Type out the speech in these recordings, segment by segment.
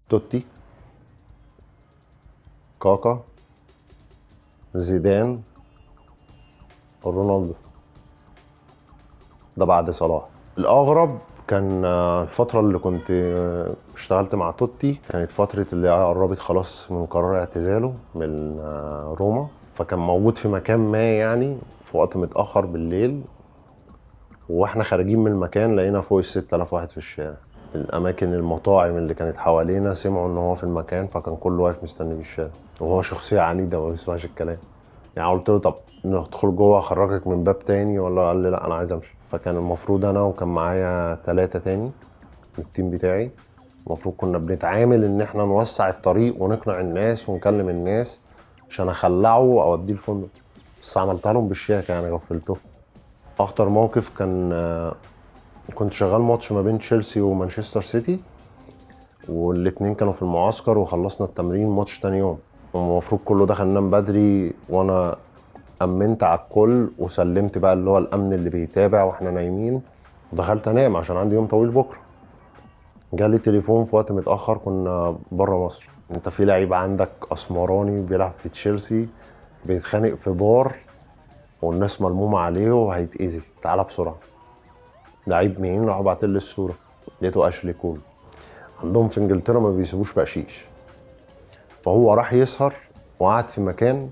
توتي كاكا زيدان رونالدو ده بعد صلاح الاغرب كان آه، الفترة اللي كنت آه، اشتغلت مع توتي كانت فترة اللي قربت خلاص من قرار اعتزاله من آه، روما فكان موجود في مكان ما يعني في وقت متأخر بالليل واحنا خارجين من المكان لقينا فوق ال 6000 واحد في الشارع الاماكن المطاعم اللي كانت حوالينا سمعوا ان هو في المكان فكان كله واقف مستني في الشارع وهو شخصيه عنيده ما بيسمعش الكلام يعني قلت له طب ندخل جوه اخرجك من باب تاني ولا قال لي لا انا عايز امشي فكان المفروض انا وكان معايا ثلاثه تاني من التيم بتاعي المفروض كنا بنتعامل ان احنا نوسع الطريق ونقنع الناس ونكلم الناس عشان اخلعه واوديه الفندق بس عملتها لهم بالشياكه يعني غفلتهم اخطر موقف كان آه، كنت شغال ماتش ما بين تشيلسي ومانشستر سيتي والاتنين كانوا في المعسكر وخلصنا التمرين ماتش تاني يوم والمفروض كله دخل نام بدري وانا امنت على الكل وسلمت بقى اللي هو الامن اللي بيتابع واحنا نايمين ودخلت انام عشان عندي يوم طويل بكره جالي تليفون في وقت متاخر كنا بره مصر انت في لعيب عندك اسمراني بيلعب في تشيلسي بيتخانق في بار والناس ملمومه عليه وهيتاذي تعالى بسرعه لعيب مين راح بعت لي الصوره لقيته اشلي كول عندهم في انجلترا ما بيسيبوش بقشيش فهو راح يسهر وقعد في مكان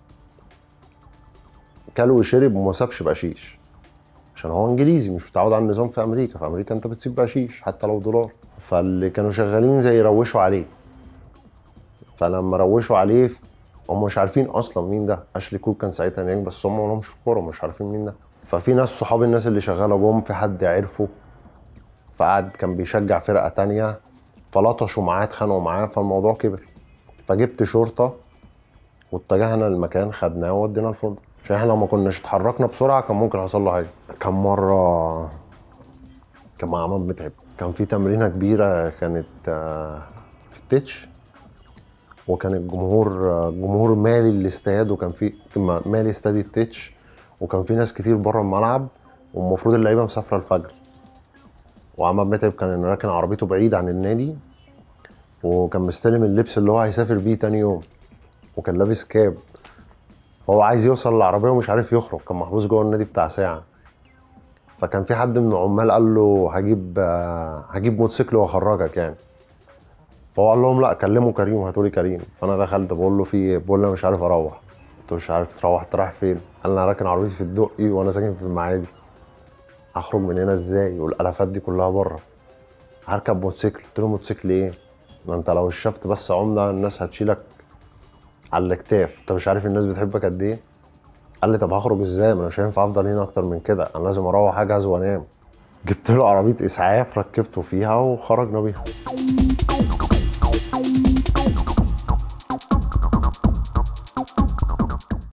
كل وشرب وما سابش بقشيش عشان هو انجليزي مش متعود على النظام في امريكا في امريكا انت بتسيب بقشيش حتى لو دولار فاللي كانوا شغالين زي يروشوا عليه فلما روشوا عليه هم مش عارفين اصلا مين ده اشلي كول كان ساعتها هناك بس هم ما لهمش في الكوره مش عارفين مين ده ففي ناس صحاب الناس اللي شغاله جم في حد عرفه فقعد كان بيشجع فرقه تانية فلطشوا معاه اتخانقوا معاه فالموضوع كبر فجبت شرطه واتجهنا للمكان خدناه وودينا الفندق عشان احنا لو ما كناش اتحركنا بسرعه كان ممكن يحصل له حاجه كان مره كان مع عماد متعب كان في تمرينه كبيره كانت آه، في التتش وكان الجمهور جمهور مالي الاستاد وكان في مالي استاد التتش وكان في ناس كتير بره الملعب والمفروض اللعيبه مسافره الفجر وعماد متعب كان راكن عربيته بعيد عن النادي وكان مستلم اللبس اللي هو هيسافر بيه تاني يوم وكان لابس كاب فهو عايز يوصل للعربيه ومش عارف يخرج كان محبوس جوه النادي بتاع ساعه فكان في حد من العمال قال له هجيب آه، هجيب موتوسيكل واخرجك يعني فهو قال لهم لا كلموا كريم وهاتوا لي كريم فانا دخلت بقول له في ايه بقول له انا مش عارف اروح قلت له مش عارف تروح تروح فين قال لي انا راكن عربيتي في الدقي وانا ساكن في المعادي هخرج من هنا ازاي والالافات دي كلها بره هركب موتوسيكل قلت له موتوسيكل ايه ما انت لو شفت بس عمده الناس هتشيلك على الاكتاف انت مش عارف الناس بتحبك قد ايه قال لي طب هخرج ازاي ما انا مش هينفع افضل هنا اكتر من كده انا لازم اروح اجهز وانام جبت له عربيه اسعاف ركبته فيها وخرجنا بيها